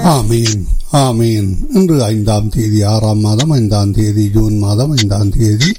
ஆமீன் ஆமீன் இன்று ஐந்தாம் தேதி ஆறாம் மாதம் ஐந்தாம் தேதி ஜூன் மாதம் ஐந்தாம் தேதி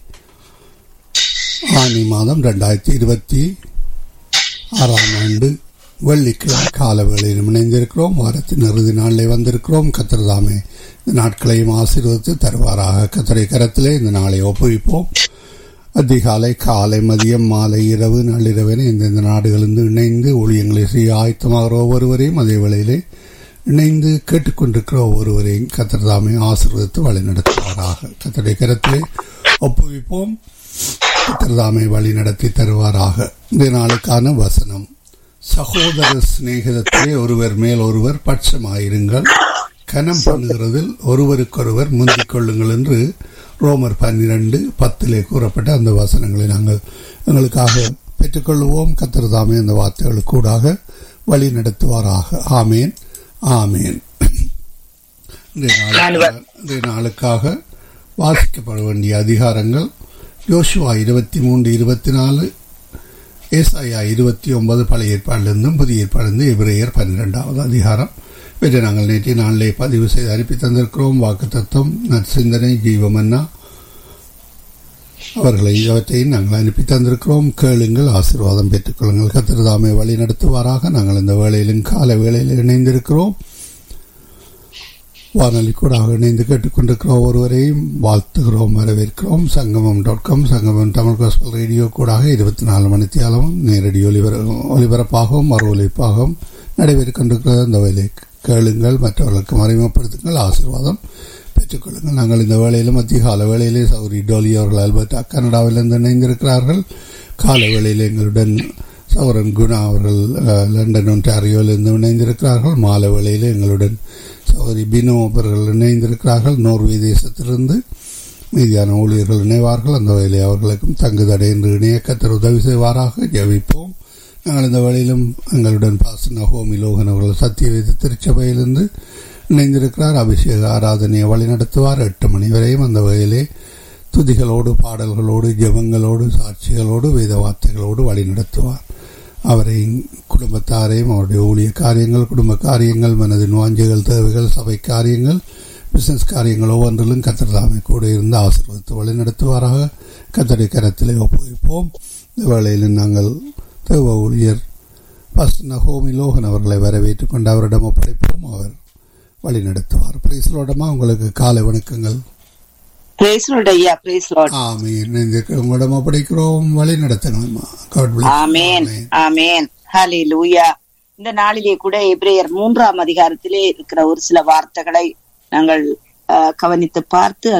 ஆனி மாதம் ரெண்டாயிரத்தி இருபத்தி ஆறாம் ஆண்டு வெள்ளிக்கிழமை கால வேளையில் இணைந்திருக்கிறோம் வாரத்தின் இறுதி நாளிலே வந்திருக்கிறோம் கத்திரதாமே இந்த நாட்களையும் ஆசீர்வதித்து தருவாராக கத்தரை கரத்திலே இந்த நாளை ஒப்புவிப்போம் அதிகாலை காலை மதியம் மாலை இரவு நள்ளிரவென இந்தந்த நாடுகளிலிருந்து இணைந்து ஊழியங்களை செய்ய ஆயத்தமாகிற ஒவ்வொருவரையும் அதே வேளையிலே இணைந்து கேட்டுக்கொண்டிருக்கிற ஒவ்வொருவரையும் கத்திரதாமே ஆசீர்வதித்து வழிநடத்துவாராக கத்தரை கரத்திலே ஒப்புவிப்போம் கத்திரதாமை வழி நடத்தி தருவாராக இந்த நாளுக்கான வசனம் சகோதர சிநேகிதத்திலே ஒருவர் மேல் ஒருவர் பட்சமாயிருங்கள் கனம் பண்ணுகிறதில் ஒருவருக்கொருவர் முந்திக் கொள்ளுங்கள் என்று ரோமர் பன்னிரண்டு பத்திலே கூறப்பட்ட அந்த வசனங்களை நாங்கள் எங்களுக்காக பெற்றுக்கொள்வோம் கத்திரதாமே அந்த வார்த்தைகளுக்கூடாக வழி நடத்துவாராக ஆமேன் ஆமேன் இன்றைய நாளுக்காக வாசிக்கப்பட வேண்டிய அதிகாரங்கள் யோசுவா இருபத்தி மூன்று இருபத்தி நாலு ஏசாயா இருபத்தி ஒன்பது பழைய ஏற்பாடிலிருந்தும் புதிய ஏற்பாடிலிருந்து இப்ரேயர் பன்னிரெண்டாவது அதிகாரம் இவற்றை நாங்கள் நேற்றைய நாளிலே பதிவு செய்து அனுப்பி தந்திருக்கிறோம் வாக்கு தத்துவம் நற்சிந்தனை ஜீவமன்னா அவர்களை இவற்றையும் நாங்கள் அனுப்பி தந்திருக்கிறோம் கேளுங்கள் ஆசீர்வாதம் பெற்றுக்கொள்ளுங்கள் கத்திரதாமை வழி நடத்துவாராக நாங்கள் இந்த வேளையிலும் கால வேளையில் இணைந்திருக்கிறோம் வானொலி கூட இணைந்து கேட்டுக்கொண்டிருக்கிற ஒருவரையும் வாழ்த்துகிறோம் வரவேற்கிறோம் சங்கமம் டாட் காம் சங்கமம் தமிழ் கோஸ்பல் ரேடியோ கூடாக இருபத்தி நாலு மணித்தியாலமும் நேரடி ஒலிபர ஒலிபரப்பாகவும் மறு ஒலிப்பாகவும் நடைபெற்றுக்கொண்டிருக்கிற இந்த வேலை கேளுங்கள் மற்றவர்களுக்கு மறைமுகப்படுத்துங்கள் ஆசீர்வாதம் பெற்றுக்கொள்ளுங்கள் நாங்கள் இந்த வேளையிலும் அதிகால வேளையிலே சௌரி டோலி அவர்கள் அல்பர்டா கனடாவிலிருந்து இணைந்திருக்கிறார்கள் கால வேளையில் எங்களுடன் சௌரன் குணா அவர்கள் லண்டன் ஒன்டாரியோவிலிருந்து இணைந்திருக்கிறார்கள் மாலை வேளையில் எங்களுடன் சௌரி பினோ அவர்கள் இணைந்திருக்கிறார்கள் நோர்வே தேசத்திலிருந்து மீதியான ஊழியர்கள் இணைவார்கள் அந்த வேலை அவர்களுக்கும் தங்குதடை என்று இணைய கத்தர் உதவி செய்வாராக ஜெபிப்போம் நாங்கள் இந்த வேளையிலும் எங்களுடன் பாசன ஹோமி லோகன் அவர்கள் சத்தியவேத திருச்சபையிலிருந்து இணைந்திருக்கிறார் அபிஷேக ஆராதனையை வழிநடத்துவார் எட்டு மணி வரையும் அந்த வகையிலே துதிகளோடு பாடல்களோடு ஜெபங்களோடு சாட்சிகளோடு வேத வார்த்தைகளோடு வழிநடத்துவார் அவரை குடும்பத்தாரையும் அவருடைய ஊழிய காரியங்கள் குடும்ப காரியங்கள் மனதின் வாஞ்சைகள் தேவைகள் சபை காரியங்கள் பிசினஸ் காரியங்கள் ஒவ்வொன்றிலும் கத்திரதாமை கூட இருந்து ஆசீர்வதித்து வழிநடத்துவாராக கத்தரை கரத்திலே ஒப்புவிப்போம் இந்த வேளையில் நாங்கள் தேவ ஊழியர் பஸ் நகோமி லோகன் அவர்களை வரவேற்றுக் கொண்டு அவரிடம் ஒப்படைப்போம் அவர் வழி நடத்துவார் பிரைஸ்லோடமா உங்களுக்கு காலை வணக்கங்கள் உங்களிடம் ஒப்படைக்கிறோம் வழி நடத்தணுமா ஆமேன் ஆமேன் ஹலே லூயா இந்த நாளிலே கூட எப்ரேயர் மூன்றாம் அதிகாரத்திலே இருக்கிற ஒரு சில வார்த்தைகளை நாங்கள் கவனித்து பார்த்து